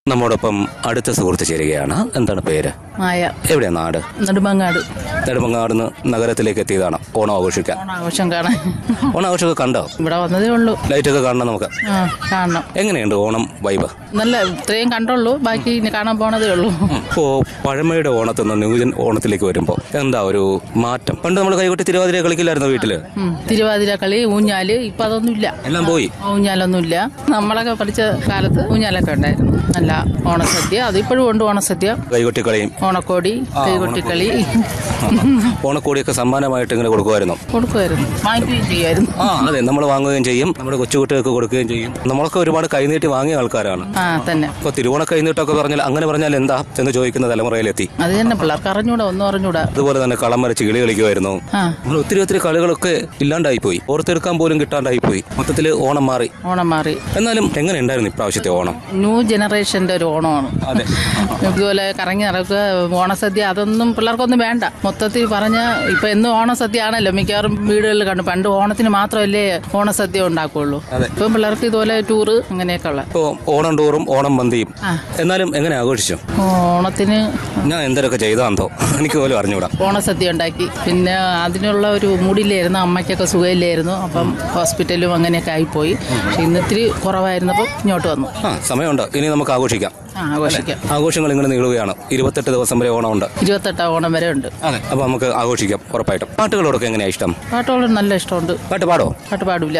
നമ്മോടൊപ്പം അടുത്ത സുഹൃത്ത് ചേരുകയാണ് എന്താണ് പേര് മായ എവിടെയാ നാട് നെടുമങ്ങാട് നെടുമങ്ങാട് നിന്ന് നഗരത്തിലേക്ക് എത്തിയതാണ് ഓണം ആഘോഷിക്കാൻ ഓണാഘോഷം കാണാൻ ഓണം ആഘോഷമൊക്കെ കണ്ടോ ഇവിടെ വന്നതേ ഉള്ളൂ ലൈറ്റൊക്കെ കാണണം നമുക്ക് ആ കാണണം എങ്ങനെയുണ്ട് ഓണം വൈബ് നല്ല ഇത്രയും കണ്ടുള്ളൂ ബാക്കി ഇനി കാണാൻ പോണതേ ഉള്ളൂ ഇപ്പോ പഴമയുടെ ഓണത്തിൽ നിന്ന് ന്യൂജൻ ഓണത്തിലേക്ക് വരുമ്പോ എന്താ ഒരു മാറ്റം പണ്ട് നമ്മൾ കൈകൊട്ടി തിരുവാതിര കളിക്കില്ലായിരുന്നു വീട്ടില് ഉം. തിരുവാതിര കളി ഊഞ്ഞാല് ഇപ്പൊ അതൊന്നുമില്ല എല്ലാം പോയി ഊഞ്ഞാലൊന്നുമില്ല നമ്മളൊക്കെ പഠിച്ച കാലത്ത് ഊഞ്ഞാലൊക്കെ ഉണ്ടായിരുന്നു നല്ല ഓണസദ്യ അതിപ്പോഴും ഉണ്ട് ഓണസദ്യ കൈകൊട്ടി കളിയും ഓണക്കോടി കൈകൊട്ടിക്കളി ഓണക്കോടിയൊക്കെ സമ്മാനമായിട്ട് ഇങ്ങനെ കൊടുക്കുമായിരുന്നു കൊടുക്കുമായിരുന്നു വാങ്ങിക്കുകയും ചെയ്യുമായിരുന്നു ആ അതെ നമ്മൾ വാങ്ങുകയും ചെയ്യും നമ്മുടെ കൊച്ചുകുട്ടികൾക്ക് കൊടുക്കുകയും ചെയ്യും നമ്മളൊക്കെ ഒരുപാട് കൈനീട്ടി വാങ്ങിയ ആൾക്കാരാണ് ആ തന്നെ ഇപ്പൊ തിരുവോണ കൈനീട്ടൊക്കെ പറഞ്ഞാൽ അങ്ങനെ പറഞ്ഞാൽ എന്താ എന്ന് ചോദിക്കുന്ന തലമുറയിലെത്തി അത് തന്നെ പിള്ളേർക്ക് അറിഞ്ഞൂടാ ഒന്നും അറിഞ്ഞൂടാ അതുപോലെ തന്നെ കളം വരച്ച് കിളി കളിക്കുമായിരുന്നു ആ നമ്മൾ ഒത്തിരി ഒത്തിരി കളികളൊക്കെ ഇല്ലാണ്ടായി പോയി ഓർത്തെടുക്കാൻ പോലും കിട്ടാണ്ടായി പോയി മൊത്തത്തിൽ ഓണം മാറി ഓണം മാറി എന്നാലും എങ്ങനെ ഉണ്ടായിരുന്നു ഇപ്രാവശ്യത്തെ ഓണം ന്യൂ ജനറേഷന്റെ ഒരു ഓണമാണ് അതെ ഇതുപോലെ കറങ്ങി നടക്കുക ഓണസദ്യ അതൊന്നും പിള്ളേർക്കൊന്നും വേണ്ട മൊത്തത്തിൽ പറഞ്ഞ ഇപ്പൊ എന്നും ഓണസദ്യ ആണല്ലോ മിക്കവാറും വീടുകളിൽ കണ്ടു പണ്ട് ഓണത്തിന് മാത്രമല്ലേ ഓണസദ്യ ഉണ്ടാക്കുള്ളൂ അതെ. ഇപ്പം പിള്ളേർക്ക് ഇതുപോലെ ടൂറ് അങ്ങനെയൊക്കെ ഉള്ള ഇപ്പോ ഓണം ടൂറും ഓണം മന്തിയും ആ. എന്നാലും എങ്ങനെ ആഘോഷിച്ചു ഓണത്തിന് ഞാൻ എന്തൊക്കെ ചെയ്താന്തോ എനിക്ക് പോലും അറിഞ്ഞൂടാ ഓണസദ്യ ഉണ്ടാക്കി പിന്നെ അതിനുള്ള ഒരു മൂടില്ലായിരുന്നു അമ്മയ്ക്കൊക്കെ സുഖമില്ലായിരുന്നു അപ്പം ഹോസ്പിറ്റലും അങ്ങനെയൊക്കെ ആയിപ്പോയി പക്ഷെ ഇന്നിത്തിരി കുറവായിരുന്നപ്പം ഇങ്ങോട്ട് വന്നു ആ സമയമുണ്ട് ഇനി നമുക്ക് ആഘോഷിക്കാം ആ ആഘോഷിക്കാം ആഘോഷങ്ങൾ ഇങ്ങനെ നീളുകയാണ് ഇരുപത്തെട്ട് ദിവസം വരെ ഓണമുണ്ട് ഇരുപത്തെട്ടാം ഓണം വരെ ഉണ്ട് അതെ അപ്പൊ നമുക്ക് ആഘോഷിക്കാം ഉറപ്പായിട്ടും പാട്ടുകളോടൊക്കെ എങ്ങനെയാ ഇഷ്ടം പാട്ടോളം നല്ല ഇഷ്ടമുണ്ട് പാട്ട് പാടോ പാട്ട് പാടൂല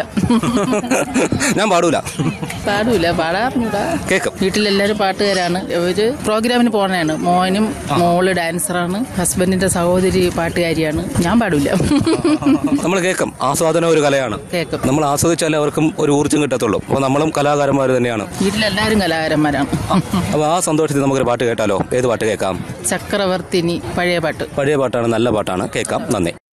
ഞാൻ പാടൂല പാടൂല പാടാറിഞ്ഞൂടാ കേക്കും വീട്ടിലെല്ലാവരും പാട്ടുകാരാണ് ഇവര് പ്രോഗ്രാമിന് പോണതാണ് മോനും മോള് ഡാൻസറാണ് ഹസ്ബൻഡിന്റെ സഹോദരി പാട്ടുകാരിയാണ് ഞാൻ പാടൂല നമ്മൾ കേൾക്കും ആസ്വാദനം ഒരു കലയാണ് കേക്കും നമ്മൾ ആസ്വദിച്ചാലേ അവർക്കും ഒരു ഊർജ്ജം കിട്ടത്തുള്ളൂ അപ്പോൾ നമ്മളും കലാകാരന്മാർ തന്നെയാണ് വീട്ടിലെല്ലാവരും കലാകാരന്മാരാണ് അപ്പോൾ ആ സന്തോഷത്തിൽ നമുക്കൊരു പാട്ട് കേട്ടാലോ ഏത് പാട്ട് കേൾക്കാം ചക്രവർത്തിനി പഴയ പാട്ട് പഴയ പാട്ടാണ് നല്ല പാട്ടാണ് കേൾക്കാം നന്ദി